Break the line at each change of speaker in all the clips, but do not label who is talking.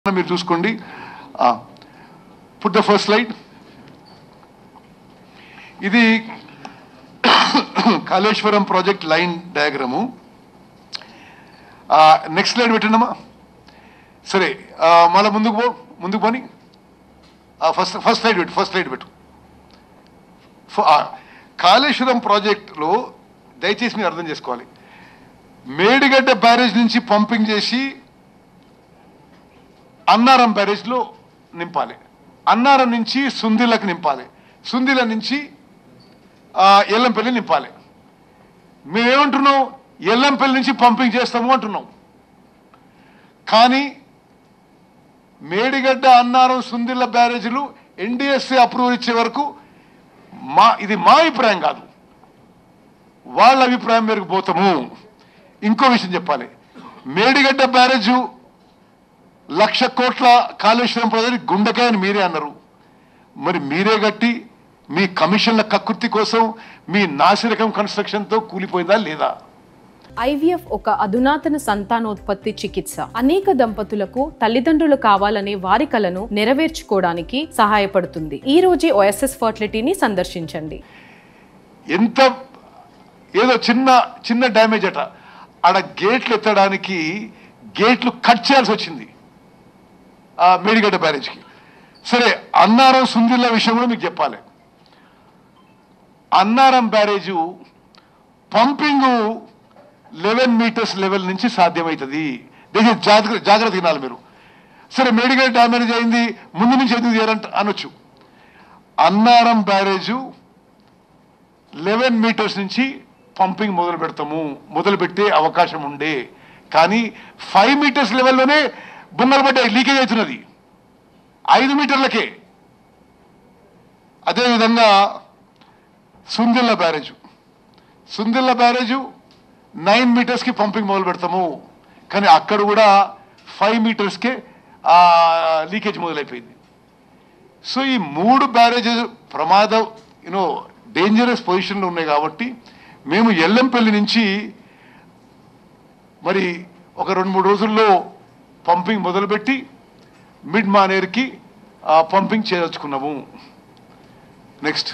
మీరు చూసుకోండి put the first slide ఇది Kaleshwaram project line diagram next slide పెట్టండమ్మా సరే ఆ, మళ్ళా ముందుకు పో ముందుకు పోని ఫస్ట్ ఫస్ట్ స్లైడ్ పెట్టు ఫస్ట్ స్లైడ్ పెట్టు ఫ- ఆ, కాళేశ్వరం ప్రాజెక్టులో దయచేసి మీరు అర్థం చేసుకోవాలి మేడిగడ్డ బ్యారేజ్ నుంచి పంపింగ్ చేసి అన్నారం బ్యారేజ్లో నింపాలి అన్నారం నుంచి సుందిలకు నింపాలి సుందిల నుంచి ఆ, ఎల్లంపల్లి నింపాలి మేమేమంటున్నాం ఎల్లంపల్లి నుంచి పంపింగ్ చేస్తాము అంటున్నాం కానీ మేడిగడ్డ అన్నారం సుందిల్ల బ్యారేజీలు ఎన్డిఎస్సి అప్రూవల్ ఇచ్చే వరకు మా ఇది మా అభిప్రాయం కాదు వాళ్ళ అభిప్రాయం మేరకు పోతాము ఇంకో విషయం చెప్పాలి మేడిగడ్డ బ్యారేజు లక్ష కోట్ల కాళేశ్వరం ప్రాజెక్ట్ గుండెకాయ అని మీరే అన్నారు మరి మీరే గట్టి మీ కమిషన్ల కక్కుర్తి కోసం మీ నాసిరకం కన్స్ట్రక్షన్తో కూలిపోయిందా లేదా
ఐవీఎఫ్ ఒక అధునాతన సంతానోత్పత్తి చికిత్స అనేక దంపతులకు తల్లిదండ్రులు కావాలనే వారి కలను నెరవేర్చుకోవడానికి సహాయపడుతుంది ఈ రోజే ఓఎస్ఎస్ ఫర్టిలిటీని సందర్శించండి
ఎంత ఏదో చిన్న చిన్న డ్యామేజ్ అట ఆడ గేట్లు ఎత్తడానికి గేట్లు కట్ చేయాల్సి వచ్చింది ఆ మేడిగడ్డ బ్యారేజ్కి సరే అన్నారం సుందిల్ల విషయం కూడా మీకు చెప్పాలి Annaram barrage pumping eleven metres level నుంచి సాధ్యమవుతుంది దీనికి జాగ్రత్త జాగ్రత్త వినాలి మీరు సరే మేడిగడ్డ డ్యామేజ్ అయింది ముందు నుంచి ఎందుకు చేయాలంట అనొచ్చు అన్నారం బ్యారేజు లెవెన్ మీటర్స్ నుంచి పంపింగ్ మొదలు పెడతాము మొదలు పెట్టే అవకాశం ఉండే కానీ ఫైవ్ మీటర్స్ లెవెల్లోనే బొమ్మలు పడ్డాయి లీకేజ్ అవుతున్నది ఐదు మీటర్లకే అదేవిధంగా Sundilla barrage Sundilla barrage nine మీటర్స్కి పంపింగ్ మొదలు పెడతాము కానీ అక్కడ కూడా ఫైవ్ మీటర్స్కే లీకేజ్ మొదలైపోయింది సో ఈ మూడు బ్యారేజెస్ ప్రమాదం యూనో డేంజరస్ పొజిషన్లో ఉన్నాయి కాబట్టి మేము ఎల్లంపల్లి నుంచి మరి ఒక రెండు మూడు రోజుల్లో పంపింగ్ మొదలుపెట్టి మిడ్ మానేర్కి పంపింగ్ చేయదలుచుకున్నాము నెక్స్ట్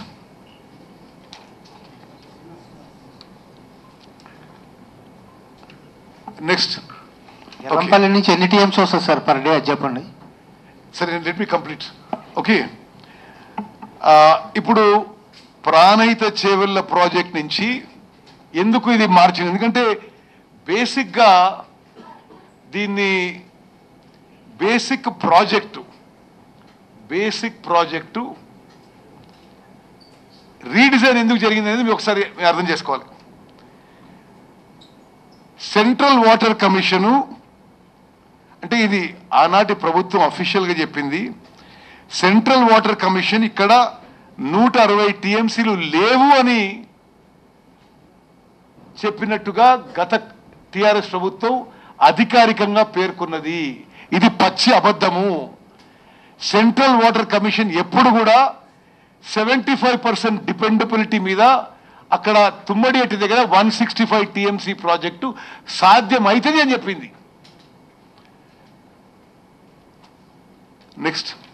నెక్స్ట్
ఎర్రంపల్లి నుంచి ఎన్ని టీఎంస్ వస్తుంది సార్ పర్ డే అది చెప్పండి
సరే లెట్ మీ కంప్లీట్ ఓకే ఇప్పుడు ప్రాణహిత చేవెళ్ళ ప్రాజెక్ట్ నుంచి ఎందుకు ఇది మార్చింది ఎందుకంటే బేసిక్గా దీన్ని basic project basic project redesign ఎందుకు జరిగింది అనేది మీరు ఒకసారి మీరు అర్థం చేసుకోవాలి సెంట్రల్ వాటర్ కమిషను అంటే ఇది ఆనాటి ప్రభుత్వం అఫీషియల్గా చెప్పింది సెంట్రల్ వాటర్ కమిషన్ ఇక్కడ నూట అరవై టీఎంసీలు లేవు అని చెప్పినట్టుగా గత టిఆర్ఎస్ ప్రభుత్వం అధికారికంగా పేర్కొన్నది ఇది పచ్చి అబద్ధము సెంట్రల్ వాటర్ కమిషన్ ఎప్పుడు కూడా సెవెంటీ ఫైవ్ పర్సెంట్ డిపెండబిలిటీ మీద అక్కడ తుమ్మడియట్టి దగ్గర one sixty five TMC project సాధ్యమైతుంది అని చెప్పింది నెక్స్ట్